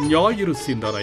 ஞாயிறு சிந்தனை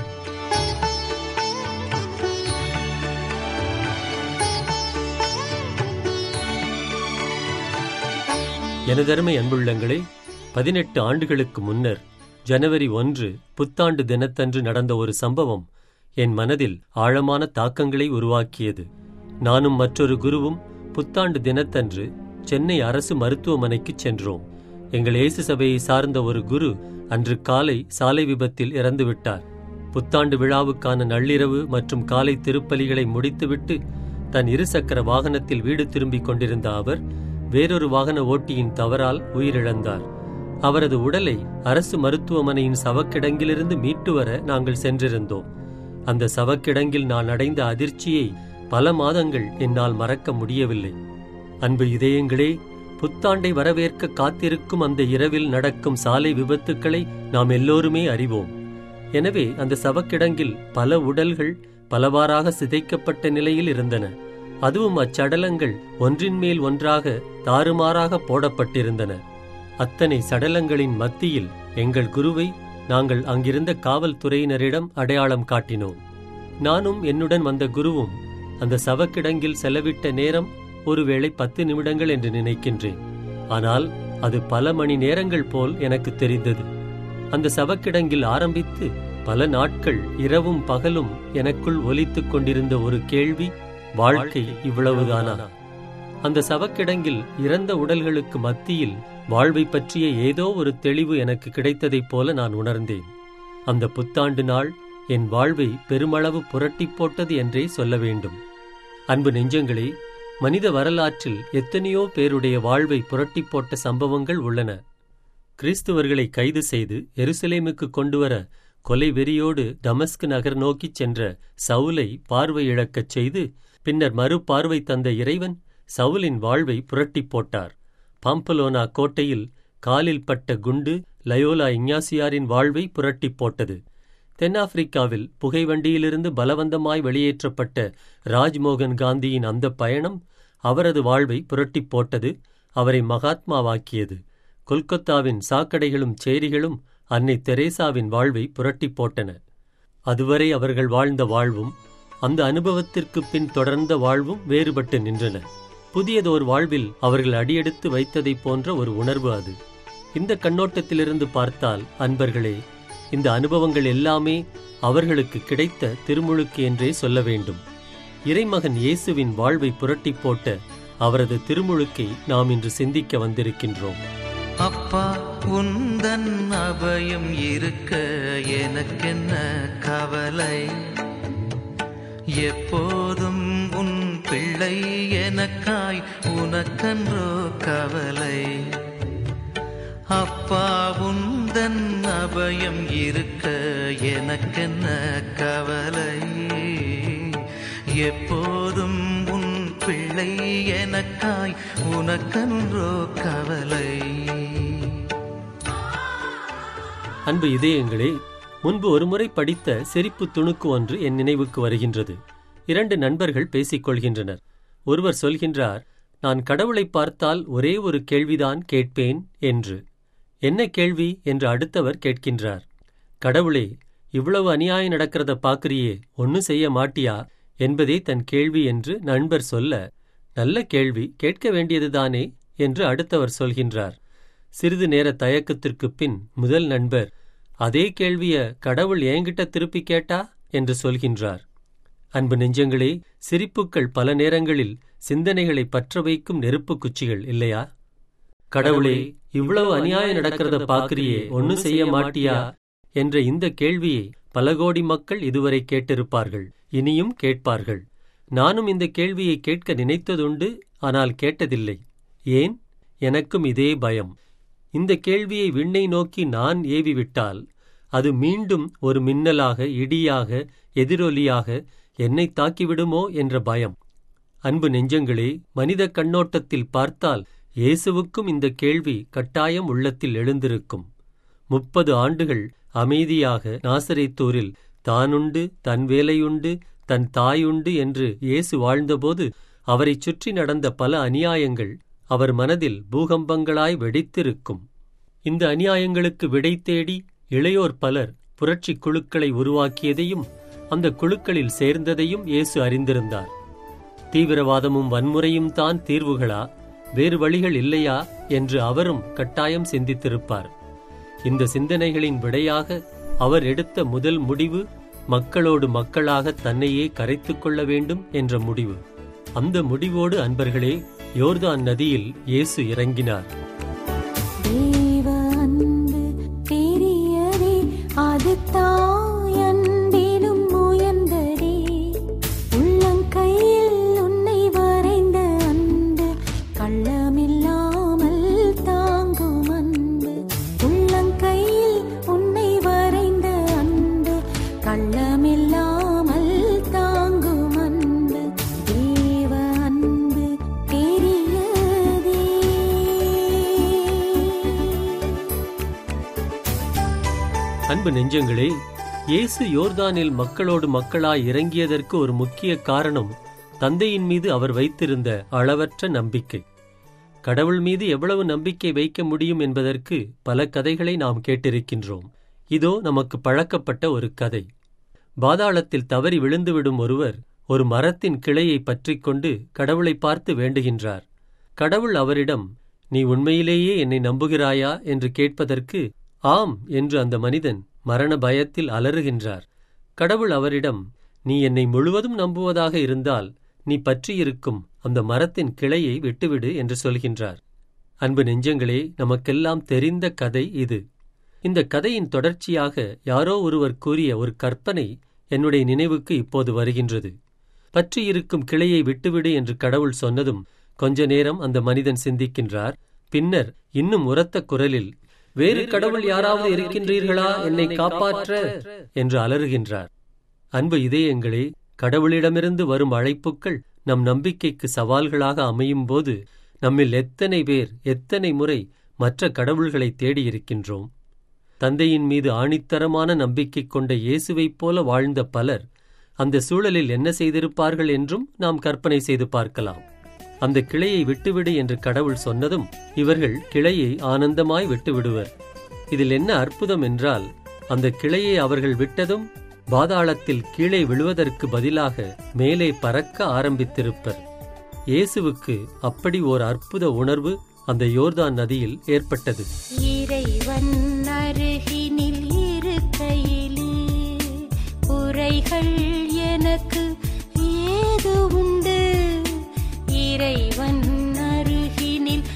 எனதருமை அன்புள்ளங்களே பதினெட்டு ஆண்டுகளுக்கு முன்னர் ஜனவரி ஒன்று புத்தாண்டு தினத்தன்று நடந்த ஒரு சம்பவம் என் மனதில் ஆழமான தாக்கங்களை உருவாக்கியது நானும் மற்றொரு குருவும் புத்தாண்டு தினத்தன்று சென்னை அரசு மருத்துவமனைக்கு சென்றோம் எங்கள் இயேசு சபையை சார்ந்த ஒரு குரு அன்று காலை சாலை விபத்தில் இறந்துவிட்டார் புத்தாண்டு விழாவுக்கான நள்ளிரவு மற்றும் காலை திருப்பலிகளை முடித்துவிட்டு தன் இருசக்கர வாகனத்தில் வீடு திரும்பிக் கொண்டிருந்த அவர் வேறொரு வாகன ஓட்டியின் தவறால் உயிரிழந்தார் அவரது உடலை அரசு மருத்துவமனையின் சவக்கிடங்கிலிருந்து மீட்டு வர நாங்கள் சென்றிருந்தோம் அந்த சவக்கிடங்கில் நான் அடைந்த அதிர்ச்சியை பல மாதங்கள் என்னால் மறக்க முடியவில்லை அன்பு இதயங்களே புத்தாண்டை வரவேற்க காத்திருக்கும் அந்த இரவில் நடக்கும் சாலை விபத்துக்களை நாம் எல்லோருமே அறிவோம் எனவே அந்த சவக்கிடங்கில் பல உடல்கள் பலவாறாக சிதைக்கப்பட்ட நிலையில் இருந்தன அதுவும் அச்சடலங்கள் ஒன்றின் மேல் ஒன்றாக தாறுமாறாக போடப்பட்டிருந்தன அத்தனை சடலங்களின் மத்தியில் எங்கள் குருவை நாங்கள் அங்கிருந்த காவல்துறையினரிடம் அடையாளம் காட்டினோம் நானும் என்னுடன் வந்த குருவும் அந்த சவக்கிடங்கில் செலவிட்ட நேரம் ஒருவேளை பத்து நிமிடங்கள் என்று நினைக்கின்றேன் ஆனால் அது பல மணி நேரங்கள் போல் எனக்கு தெரிந்தது அந்த சவக்கிடங்கில் ஆரம்பித்து பல நாட்கள் இரவும் பகலும் எனக்குள் ஒலித்துக் கொண்டிருந்த ஒரு கேள்வி வாழ்க்கை இவ்வளவுதானா அந்த சவக்கிடங்கில் இறந்த உடல்களுக்கு மத்தியில் வாழ்வை பற்றிய ஏதோ ஒரு தெளிவு எனக்கு கிடைத்ததைப் போல நான் உணர்ந்தேன் அந்த புத்தாண்டு நாள் என் வாழ்வை பெருமளவு புரட்டிப் போட்டது என்றே சொல்ல வேண்டும் அன்பு நெஞ்சங்களே மனித வரலாற்றில் எத்தனையோ பேருடைய வாழ்வை புரட்டிப் போட்ட சம்பவங்கள் உள்ளன கிறிஸ்துவர்களை கைது செய்து எருசலேமுக்கு கொண்டுவர கொலை வெறியோடு தமஸ்கு நகர் நோக்கிச் சென்ற சவுலை பார்வை இழக்கச் செய்து பின்னர் மறுபார்வை தந்த இறைவன் சவுலின் வாழ்வை புரட்டிப் போட்டார் பாம்பலோனா கோட்டையில் காலில் பட்ட குண்டு லயோலா இஞ்ஞாசியாரின் வாழ்வை புரட்டிப் போட்டது தென்னாப்பிரிக்காவில் புகைவண்டியிலிருந்து பலவந்தமாய் வெளியேற்றப்பட்ட ராஜ்மோகன் காந்தியின் அந்த பயணம் அவரது வாழ்வை புரட்டிப் போட்டது அவரை மகாத்மாவாக்கியது கொல்கத்தாவின் சாக்கடைகளும் சேரிகளும் அன்னை தெரேசாவின் வாழ்வை புரட்டிப் போட்டன அதுவரை அவர்கள் வாழ்ந்த வாழ்வும் அந்த அனுபவத்திற்கு பின் தொடர்ந்த வாழ்வும் வேறுபட்டு நின்றன புதியதோர் வாழ்வில் அவர்கள் அடியெடுத்து வைத்ததைப் போன்ற ஒரு உணர்வு அது இந்த கண்ணோட்டத்திலிருந்து பார்த்தால் அன்பர்களே இந்த அனுபவங்கள் எல்லாமே அவர்களுக்கு கிடைத்த திருமுழுக்கு என்றே சொல்ல வேண்டும் இறைமகன் இயேசுவின் வாழ்வை புரட்டி போட்ட அவரது திருமுழுக்கை நாம் இன்று சிந்திக்க வந்திருக்கின்றோம் அப்பா உந்தன் அபயம் இருக்க எனக்கென்ன கவலை எப்போதும் உன் பிள்ளை எனக்காய் உனக்கன்றோ கவலை அப்பா உந்தன் அபயம் இருக்க எனக்கென்ன கவலை எப்போதும் உன் பிள்ளை எனக்காய் உனக்கன்றோ கவலை அன்பு இதயங்களே முன்பு ஒருமுறை படித்த சிரிப்பு துணுக்கு ஒன்று என் நினைவுக்கு வருகின்றது இரண்டு நண்பர்கள் பேசிக் கொள்கின்றனர் ஒருவர் சொல்கின்றார் நான் கடவுளை பார்த்தால் ஒரே ஒரு கேள்விதான் கேட்பேன் என்று என்ன கேள்வி என்று அடுத்தவர் கேட்கின்றார் கடவுளே இவ்வளவு அநியாயம் நடக்கிறத பாக்குறியே ஒன்னும் செய்ய மாட்டியா என்பதே தன் கேள்வி என்று நண்பர் சொல்ல நல்ல கேள்வி கேட்க வேண்டியதுதானே என்று அடுத்தவர் சொல்கின்றார் சிறிது நேர தயக்கத்திற்குப் பின் முதல் நண்பர் அதே கேள்விய கடவுள் ஏங்கிட்ட திருப்பி கேட்டா என்று சொல்கின்றார் அன்பு நெஞ்சங்களே சிரிப்புக்கள் பல நேரங்களில் சிந்தனைகளை பற்ற வைக்கும் நெருப்பு குச்சிகள் இல்லையா கடவுளே இவ்வளவு அநியாயம் நடக்கிறத பாக்குறியே ஒன்னும் செய்ய மாட்டியா என்ற இந்த கேள்வியை பல கோடி மக்கள் இதுவரை கேட்டிருப்பார்கள் இனியும் கேட்பார்கள் நானும் இந்த கேள்வியை கேட்க நினைத்ததுண்டு ஆனால் கேட்டதில்லை ஏன் எனக்கும் இதே பயம் இந்த கேள்வியை விண்ணை நோக்கி நான் ஏவிவிட்டால் அது மீண்டும் ஒரு மின்னலாக இடியாக எதிரொலியாக என்னை தாக்கிவிடுமோ என்ற பயம் அன்பு நெஞ்சங்களே மனித கண்ணோட்டத்தில் பார்த்தால் இயேசுவுக்கும் இந்த கேள்வி கட்டாயம் உள்ளத்தில் எழுந்திருக்கும் முப்பது ஆண்டுகள் அமைதியாக நாசரேத்தூரில் தானுண்டு தன் வேலையுண்டு தன் தாயுண்டு என்று இயேசு வாழ்ந்தபோது அவரைச் சுற்றி நடந்த பல அநியாயங்கள் அவர் மனதில் பூகம்பங்களாய் வெடித்திருக்கும் இந்த அநியாயங்களுக்கு விடை தேடி இளையோர் பலர் புரட்சி குழுக்களை உருவாக்கியதையும் அந்த குழுக்களில் சேர்ந்ததையும் இயேசு அறிந்திருந்தார் தீவிரவாதமும் வன்முறையும் தான் தீர்வுகளா வேறு வழிகள் இல்லையா என்று அவரும் கட்டாயம் சிந்தித்திருப்பார் இந்த சிந்தனைகளின் விடையாக அவர் எடுத்த முதல் முடிவு மக்களோடு மக்களாக தன்னையே கரைத்துக் கொள்ள வேண்டும் என்ற முடிவு அந்த முடிவோடு அன்பர்களே யோர்தான் நதியில் இயேசு இறங்கினார் தேவ அன்பு பெரியதே அது தாயன்பிலும் உயர்ந்ததே உள்ளங்கையில் உன்னை வரைந்த அன்பு கள்ளமில்லாமல் தாங்கும் அன்பு உள்ளங்கையில் உன்னை வரைந்த அன்பு கள்ளமில்லாமல் தாங்கும் அன்பு தேவ அன்பு பெரியதே அன்பு நெஞ்சங்களே இயேசு யோர்தானில் மக்களோடு மக்களாய் இறங்கியதற்கு ஒரு முக்கிய காரணம் தந்தையின் மீது அவர் வைத்திருந்த அளவற்ற நம்பிக்கை கடவுள் மீது எவ்வளவு நம்பிக்கை வைக்க முடியும் என்பதற்கு பல கதைகளை நாம் கேட்டிருக்கின்றோம் இதோ நமக்கு பழக்கப்பட்ட ஒரு கதை பாதாளத்தில் தவறி விழுந்துவிடும் ஒருவர் ஒரு மரத்தின் கிளையை பற்றிக்கொண்டு கடவுளை பார்த்து வேண்டுகின்றார் கடவுள் அவரிடம் நீ உண்மையிலேயே என்னை நம்புகிறாயா என்று கேட்பதற்கு ஆம் என்று அந்த மனிதன் மரண பயத்தில் அலறுகின்றார் கடவுள் அவரிடம் நீ என்னை முழுவதும் நம்புவதாக இருந்தால் நீ பற்றியிருக்கும் அந்த மரத்தின் கிளையை விட்டுவிடு என்று சொல்கின்றார் அன்பு நெஞ்சங்களே நமக்கெல்லாம் தெரிந்த கதை இது இந்த கதையின் தொடர்ச்சியாக யாரோ ஒருவர் கூறிய ஒரு கற்பனை என்னுடைய நினைவுக்கு இப்போது வருகின்றது பற்றியிருக்கும் கிளையை விட்டுவிடு என்று கடவுள் சொன்னதும் கொஞ்ச நேரம் அந்த மனிதன் சிந்திக்கின்றார் பின்னர் இன்னும் உரத்த குரலில் வேறு கடவுள் யாராவது இருக்கின்றீர்களா என்னை காப்பாற்ற என்று அலறுகின்றார் அன்பு இதயங்களே கடவுளிடமிருந்து வரும் அழைப்புக்கள் நம் நம்பிக்கைக்கு சவால்களாக அமையும் போது நம்மில் எத்தனை பேர் எத்தனை முறை மற்ற கடவுள்களை தேடியிருக்கின்றோம் தந்தையின் மீது ஆணித்தரமான நம்பிக்கை கொண்ட இயேசுவைப் போல வாழ்ந்த பலர் அந்த சூழலில் என்ன செய்திருப்பார்கள் என்றும் நாம் கற்பனை செய்து பார்க்கலாம் அந்த கிளையை விட்டுவிடு என்று கடவுள் சொன்னதும் இவர்கள் கிளையை ஆனந்தமாய் விட்டுவிடுவர் இதில் என்ன அற்புதம் என்றால் அந்த கிளையை அவர்கள் விட்டதும் பாதாளத்தில் கீழே விழுவதற்கு பதிலாக மேலே பறக்க ஆரம்பித்திருப்பர் இயேசுவுக்கு அப்படி ஓர் அற்புத உணர்வு அந்த யோர்தான் நதியில் ஏற்பட்டது இறைவன் அருகினில் இருக்கையிலே குறைகள் எனக்கு ஏது உண்டு இறைவன் அருகினில்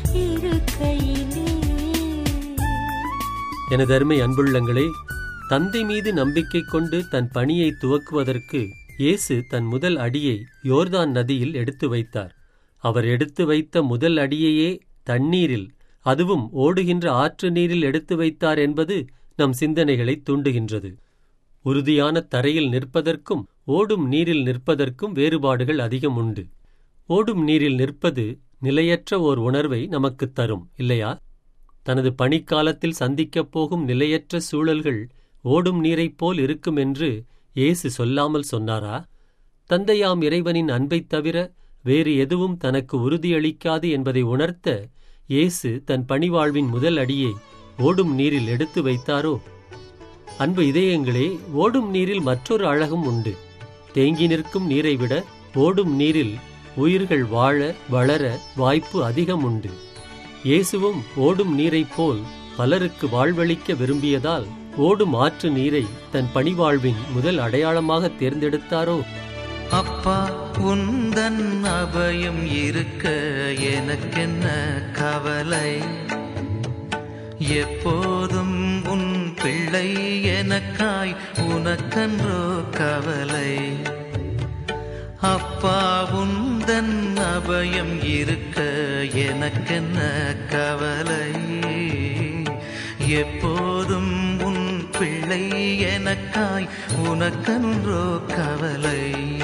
இருக்கையிலே எனது அருமை அன்புள்ளங்களே தந்தை மீது நம்பிக்கை கொண்டு தன் பணியை துவக்குவதற்கு இயேசு தன் முதல் அடியை யோர்தான் நதியில் எடுத்து வைத்தார் அவர் எடுத்து வைத்த முதல் அடியையே தண்ணீரில் அதுவும் ஓடுகின்ற ஆற்று நீரில் எடுத்து வைத்தார் என்பது நம் சிந்தனைகளை தூண்டுகின்றது உறுதியான தரையில் நிற்பதற்கும் ஓடும் நீரில் நிற்பதற்கும் வேறுபாடுகள் அதிகம் உண்டு ஓடும் நீரில் நிற்பது நிலையற்ற ஓர் உணர்வை நமக்குத் தரும் இல்லையா தனது பணிக்காலத்தில் சந்திக்கப் போகும் நிலையற்ற சூழல்கள் ஓடும் நீரைப் போல் இருக்கும் என்று இயேசு சொல்லாமல் சொன்னாரா தந்தையாம் இறைவனின் அன்பைத் தவிர வேறு எதுவும் தனக்கு உறுதியளிக்காது என்பதை உணர்த்த இயேசு தன் பணிவாழ்வின் முதல் அடியை ஓடும் நீரில் எடுத்து வைத்தாரோ அன்பு இதயங்களே ஓடும் நீரில் மற்றொரு அழகும் உண்டு தேங்கி நிற்கும் நீரை விட ஓடும் நீரில் உயிர்கள் வாழ வளர வாய்ப்பு அதிகம் உண்டு இயேசுவும் ஓடும் நீரைப் போல் பலருக்கு வாழ்வளிக்க விரும்பியதால் ஓடும் ஆற்று நீரை தன் பணிவாழ்வின் முதல் அடையாளமாக தேர்ந்தெடுத்தாரோ அப்பா உந்தன் அபயம் இருக்க எனக்கென்ன கவலை எப்போதும் உன் பிள்ளை எனக்காய் உனக்கன்றோ கவலை அப்பா உந்தன் அபயம் இருக்க எனக்கென்ன கவலை எப்போதும் உன் பிள்ளை எனக்காய் உனக்கன்றோ கவலை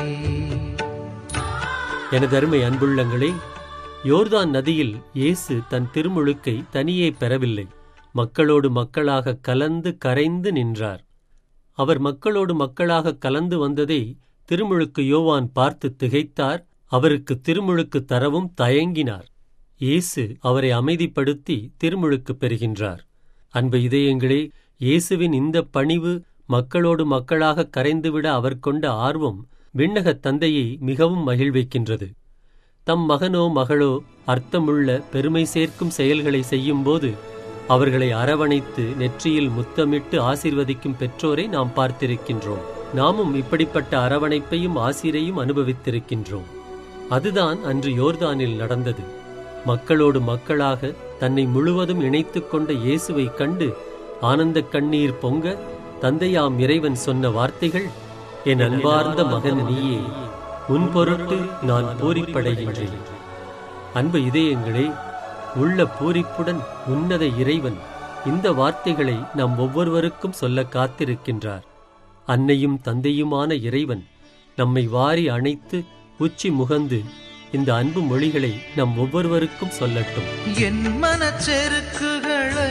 எனது அருமை அன்புள்ளங்களே யோர்தான் நதியில் இயேசு தன் திருமுழுக்கை தனியே பெறவில்லை மக்களோடு மக்களாக கலந்து கரைந்து நின்றார் அவர் மக்களோடு மக்களாக கலந்து வந்ததை திருமுழுக்கு யோவான் பார்த்து திகைத்தார் அவருக்கு திருமுழுக்கு தரவும் தயங்கினார் இயேசு அவரை அமைதிப்படுத்தி திருமுழுக்கு பெறுகின்றார் அன்பு இதயங்களே இயேசுவின் இந்த பணிவு மக்களோடு மக்களாக கரைந்துவிட அவர் கொண்ட ஆர்வம் விண்ணகத் தந்தையை மிகவும் மகிழ்விக்கின்றது தம் மகனோ மகளோ அர்த்தமுள்ள பெருமை சேர்க்கும் செயல்களை செய்யும்போது அவர்களை அரவணைத்து நெற்றியில் முத்தமிட்டு ஆசீர்வதிக்கும் பெற்றோரை நாம் பார்த்திருக்கின்றோம் நாமும் இப்படிப்பட்ட அரவணைப்பையும் ஆசிரையும் அனுபவித்திருக்கின்றோம் அதுதான் அன்று யோர்தானில் நடந்தது மக்களோடு மக்களாக தன்னை முழுவதும் இணைத்துக் கொண்ட இயேசுவைக் கண்டு ஆனந்தக் கண்ணீர் பொங்க தந்தையாம் இறைவன் சொன்ன வார்த்தைகள் என் அன்பார்ந்த மகன் நீயே உன் பொருட்டு நான் பூரிப்படைகின்றேன் அன்பு இதயங்களே உள்ள பூரிப்புடன் உன்னத இறைவன் இந்த வார்த்தைகளை நம் ஒவ்வொருவருக்கும் சொல்ல காத்திருக்கின்றார் அன்னையும் தந்தையுமான இறைவன் நம்மை வாரி அணைத்து உச்சி முகந்து இந்த அன்பு மொழிகளை நம் ஒவ்வொருவருக்கும் சொல்லட்டும் என் மனச்செருக்குகளை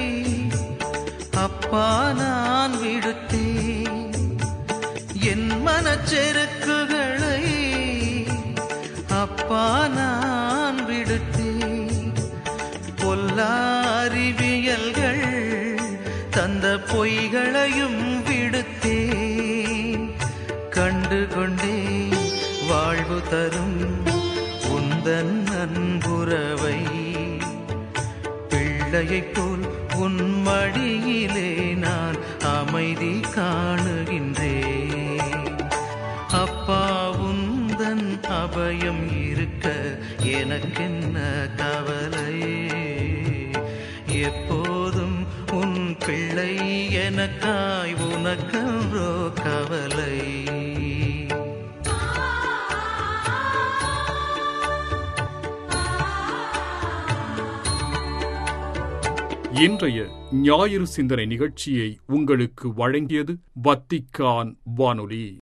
அப்பா நான் விடுத்தேன் என் மனச்செருக்குகளை அப்பா நான் விடுத்தேன் பொல்லா அறிவியல்கள் தந்த பொய்களையும் விடுத்தேன் கண்டு கொண்டேன் வாழ்வு தரும் உந்தன் அன்புறவை பிள்ளையைப் போல் உன் மடியிலே நான் அமைதி காணுகின்றேன் அப்பா உந்தன் அபயம் இருக்க எனக்கென்ன கவலை எப்போதும் உன் பிள்ளை எனக்காய் உனக்கன்றோ கவலை இன்றைய ஞாயிறு சிந்தனை நிகழ்ச்சியை உங்களுக்கு வழங்கியது வத்திக்கான் வானொலி